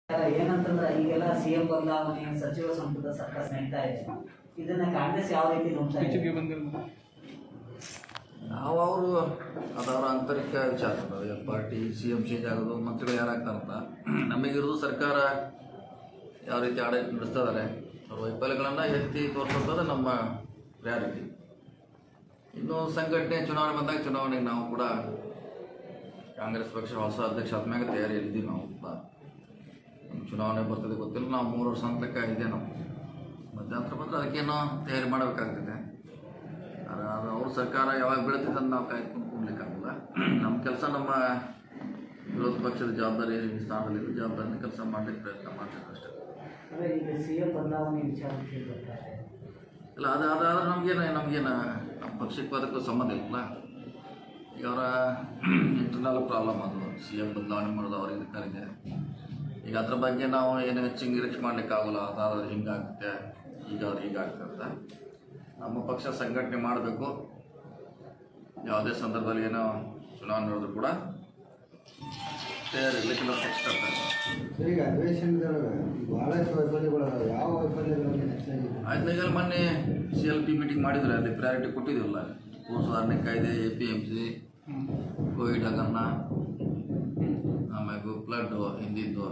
ಏನಂತಂದ್ರೆ ಈಗೆಲ್ಲ ಸಿಎಂ ಬದಲಾವಣೆ ಸಚಿವ ಸಂಪುಟ ಸರ್ಕಾರ ನಡೀತಾ ಇದೆ ಇದನ್ನ ಕಾಂಗ್ರೆಸ್ ಯಾವ ರೀತಿ ನೋಡ್ತಾ ಇದೆ ನಾವು ಅವರು ಅದವರ ಆಂತರಿಕ ವಿಚಾರ ಅದು ಪಾರ್ಟಿ ಸಿ ಎಂ ಚೇಂಜ್ ಆಗೋದು ಮಂತ್ರಿಗಳು ಯಾರಾಗ್ತಾರಂತ ನಮಗಿರೋದು ಸರ್ಕಾರ ಯಾವ ರೀತಿ ಆಡಳಿತ ನಡೆಸ್ತಾ ಇದ್ದಾರೆ ಅವ್ರ ವೈಫಲ್ಯಗಳನ್ನು ಎತ್ತಿ ತೋರಿಸೋದು ನಮ್ಮ ಪ್ರಿಯಾರಿಟಿ ಇನ್ನು ಸಂಘಟನೆ ಚುನಾವಣೆ ಬಂದಾಗ ಚುನಾವಣೆಗೆ ನಾವು ಕೂಡ ಕಾಂಗ್ರೆಸ್ ಪಕ್ಷ ಹೊಸ ಅಧ್ಯಕ್ಷ ಆದ್ಮ್ಯಾಗ ತಯಾರಿಯಲ್ಲಿದ್ದೀವಿ ನಾವು ಕೂಡ ನಮ್ಗೆ ಚುನಾವಣೆ ಬರ್ತದೆ ಗೊತ್ತಿಲ್ಲ ನಾವು ಮೂರು ವರ್ಷ ತನಕ ಇದೆ ನಾವು ಮಧ್ಯಂತರ ಬಂದರೆ ಅದಕ್ಕೇನೋ ತಯಾರಿ ಮಾಡಬೇಕಾಗ್ತದೆ ಆದ್ರೆ ಅದು ಅವ್ರ ಸರ್ಕಾರ ಯಾವಾಗ ಬೀಳ್ತೈತೆ ಅಂತ ನಾವು ಕಾಯ್ಕೊಂಡು ಕೂಡ್ಲಿಕ್ಕಾಗಲ್ಲ ನಮ್ಮ ಕೆಲಸ ನಮ್ಮ ವಿರೋಧ ಪಕ್ಷದ ಜವಾಬ್ದಾರಿ ಸ್ಥಾನದಲ್ಲಿ ಜವಾಬ್ದಾರಿನ ಕೆಲಸ ಮಾಡಲಿಕ್ಕೆ ಪ್ರಯತ್ನ ಮಾಡ್ಬೇಕು ಅಷ್ಟೇ ಅಂದ್ರೆ ಈಗ ಸಿಎಂ ಬದಲಾವಣೆ ವಿಚಾರ ಬರ್ತಾ ಇದೆ ಇಲ್ಲ ಅದು ಅದಾದ್ರೆ ನಮಗೇನು ನಮಗೇನು ನಮ್ಮ ಪಕ್ಷಕ್ಕೆ ಅದಕ್ಕೂ ಸಂಬಂಧ ಇಲ್ಲ ಈಗ ಅವರ ಇಂಟರ್ನಲ್ ಪ್ರಾಬ್ಲಮ್ ಅದು ಸಿ ಎಂ ಬದಲಾವಣೆ ಮಾಡೋದು ಅವ್ರ ಇದಕ್ಕಾಗಿದೆ ಈಗ ಅದ್ರ ಬಗ್ಗೆ ನಾವು ಏನು ಹೆಚ್ಚು ನಿರೀಕ್ಷೆ ಮಾಡ್ಲಿಕ್ಕೆ ಆಗೋಲ್ಲ ಅದಾದ್ರೆ ಹಿಂಗಾಗುತ್ತೆ ಈಗ ಅವ್ರು ಹೀಗಾಗುತ್ತೆ ಅಂತ ನಮ್ಮ ಪಕ್ಷ ಸಂಘಟನೆ ಮಾಡಬೇಕು ಯಾವುದೇ ಸಂದರ್ಭದಲ್ಲಿ ಏನೋ ಚುನಾವಣೆ ನಡೆದ್ರು ಕೂಡ ತಯಾರಿರ್ಲಿಕ್ಕೆ ನಾವು ಪಕ್ಷ ತರ್ತಾರೆ ಸರ್, ಈಗ ಅಧಿವೇಶನದೊಳಗೆ ಬಹಳಷ್ಟು ವೈಫಲ್ಯಗಳು ಯಾವ ವೈಫಲ್ಯಗಳಿಗೆ ಹೆಚ್ಚಾಗಿದೆ ಆಯ್ತು ಈಗ ಮೊನ್ನೆ ಸಿ ಎಲ್ ಪಿ ಮೀಟಿಂಗ್ ಮಾಡಿದ್ರೆ ಅಲ್ಲಿ ಪ್ರಯಾರಿಟಿ ಕೊಟ್ಟಿದ್ದೀವಲ್ಲ ಭೂ ಸುಧಾರಣೆ ಕಾಯ್ದೆ A P M C Covid ಹಗರಣ ಆಮೇಲೆ ಫ್ಲಡ್ ಹಿಂದಿದ್ದು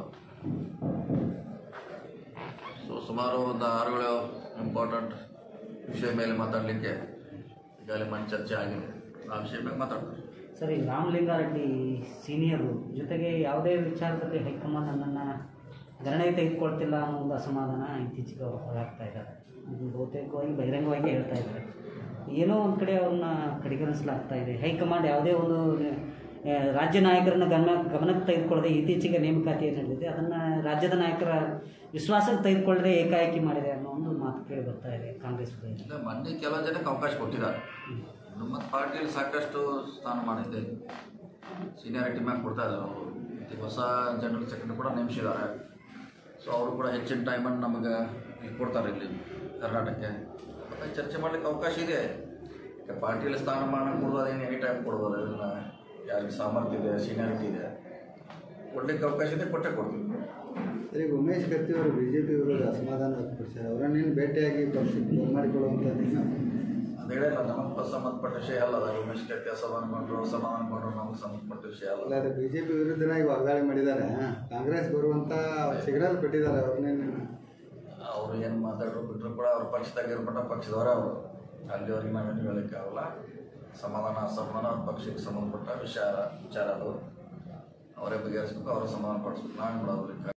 ಸೊ ಸುಮಾರು ಒಂದು ಆರುಗಳು ಇಂಪಾರ್ಟೆಂಟ್ ವಿಷಯ ಮೇಲೆ ಮಾತಾಡಲಿಕ್ಕೆ ಈಗಾಗಲೇ ಮನೆ ಚರ್ಚೆ ಆಗಿದೆ ಆ ವಿಷಯ ಮೇಲೆ ಮಾತಾಡ್ತಾರೆ ಸರ್ ಈಗ ರಾಮಲಿಂಗಾರೆಡ್ಡಿ ಸೀನಿಯರು ಜೊತೆಗೆ ಯಾವುದೇ ವಿಚಾರದಲ್ಲಿ ಹೈಕಮಾಂಡ್ ನನ್ನನ್ನು ಗಣನೆಗೆ ತೆಗೆದುಕೊಳ್ತಿಲ್ಲ ಅನ್ನೋ ಒಂದು ಅಸಮಾಧಾನ ಇತ್ತೀಚೆಗೆ ಅವರು ಹೊರಹಾಕ್ತಾ ಇದ್ದಾರೆ ಇದು ಬಹುತೇಕವಾಗಿ ಬಹಿರಂಗವಾಗಿ ಹೇಳ್ತಾ ಇದ್ದಾರೆ ಏನೋ ಒಂದು ಕಡೆ ಅವ್ರನ್ನ ಕಡೆಗಣಿಸಲಾಗ್ತಾ ಇದೆ ಹೈಕಮಾಂಡ್ ಯಾವುದೇ ಒಂದು ಆ, ರಾಜ್ಯ ನಾಯಕರನ್ನ ಗಮನ ಗಮನಕ್ಕೆ ತೆಗೆದುಕೊಳ್ಳದೆ ಇತ್ತೀಚೆಗೆ ನೇಮಕಾತಿ ಏನು ನಡೆದಿದೆ ಅದನ್ನು ರಾಜ್ಯದ ನಾಯಕರ ವಿಶ್ವಾಸಕ್ಕೆ ತೆಗೆದುಕೊಳ್ಳದೆ ಏಕಾಏಕಿ ಮಾಡಿದೆ ಅನ್ನೋ ಒಂದು ಮಾತು ಕೇಳಿ ಬರ್ತಾ ಇದೆ ಕಾಂಗ್ರೆಸ್ ಕಡೆಯಿಂದ. ಇಲ್ಲ ಮೊನ್ನೆ ಕೆಲವು ಜನಕ್ಕೆ ಅವಕಾಶ ಕೊಟ್ಟಿದ್ದಾರೆ ನಮ್ಮ ಪಾರ್ಟಿಯಲ್ಲಿ ಸಾಕಷ್ಟು ಸ್ಥಾನಮಾನ ಇದೆ ಸೀನಿಯಾರಿಟಿ ಮ್ಯಾಗ ಕೊಡ್ತಾ ಇದ್ದಾರೆ ಅವರು ಮತ್ತು ಹೊಸ ಜನರಲ್ ಸೆಕ್ರೆಟರಿ ಕೂಡ ನೇಮಿಸಿದ್ದಾರೆ ಸೊ ಅವರು ಕೂಡ ಹೆಚ್ಚಿನ ಟೈಮನ್ನು ನಮಗೆ ಇಲ್ಲಿ ಕೊಡ್ತಾರೆ ಇಲ್ಲಿ ಕರ್ನಾಟಕಕ್ಕೆ ಮತ್ತು ಚರ್ಚೆ ಮಾಡಲಿಕ್ಕೆ ಅವಕಾಶ ಇದೆ ಈಗ ಪಾರ್ಟಿಯಲ್ಲಿ ಸ್ಥಾನಮಾನ ಕೊಡೋದು ಅದೇನು ಎನಿ ಟೈಮ್ ಕೊಡ್ಬೋದು ಅದನ್ನು ಯಾರಿಗೆ ಸಾಮರ್ಥ್ಯ ಇದೆ ಸೀನಿಯಾರಿಟಿ ಇದೆ ಕೊಡ್ಲಿಕ್ಕೆ ಅವಕಾಶ ಇದೆ ಕೊಟ್ಟೆ ಕೊಡ್ತೀವಿ ಸರ್, ಈಗ ಉಮೇಶ್ ಕತ್ತಿ ಅವರು ಬಿ ಜೆ ಪಿ ವಿರುದ್ಧ ಅಸಮಾಧಾನ ವ್ಯಕ್ತಪಡಿಸಿದ್ದಾರೆ ಅವರನ್ನೇನು ಭೇಟಿಯಾಗಿ ಪಕ್ಷಕ್ಕೆ ಬರಮಾಡಿಕೊಳ್ಳುವಂಥದ್ದು ಅದು ಹೇಳಿಲ್ಲ ನಮಗೆ ಸಂಬಂಧಪಟ್ಟ ವಿಷಯ ಅಲ್ಲ ಅದು ಉಮೇಶ್ ಕತ್ತಿ ಅಸಮಾಧಾನ ಮಾಡ್ರು ಅಸಮಾಧಾನ ಮಾಡ್ರು ನಮಗೆ ಸಂಬಂಧಪಟ್ಟ ವಿಷಯ ಅಲ್ಲ ಅಲ್ಲ ಅದು ಬಿ ಜೆ ಪಿ ವಿರುದ್ಧನಾಗಿ ವಾಗ್ದಾಳಿ ಮಾಡಿದ್ದಾರೆ ಕಾಂಗ್ರೆಸ್ ಬರುವಂಥ ಸಿಗ್ನಲ್ ಕೊಟ್ಟಿದ್ದಾರೆ ಅವ್ರನ್ನೇನು ಅವರು ಏನು ಮಾತಾಡೋ ಬಿಟ್ಟರು ಕೂಡ ಅವ್ರ ಪಕ್ಷದಾಗ ಇರ್ಬಿಟ್ಟ ಪಕ್ಷದವರೇ ಅವರು ಅಲ್ಲಿವರೆಗೆ ನಾವೇನು ಹೇಳಲಿಕ್ಕೆ ಆಗಲ್ಲ ಸಮಾಧಾನ ಅಸಮಾಧಾನ ಅವ್ರ ಪಕ್ಷಕ್ಕೆ ಸಂಬಂಧಪಟ್ಟ ವಿಚಾರ ವಿಚಾರ ಅದು ಅವರೇ ಬಗೆಹರಿಸ್ಬೇಕು ಅವರೇ ಸಮಾಧಾನ ಪಡಿಸ್ಬೇಕು ನಾವೇನು ಮಾಡೋದು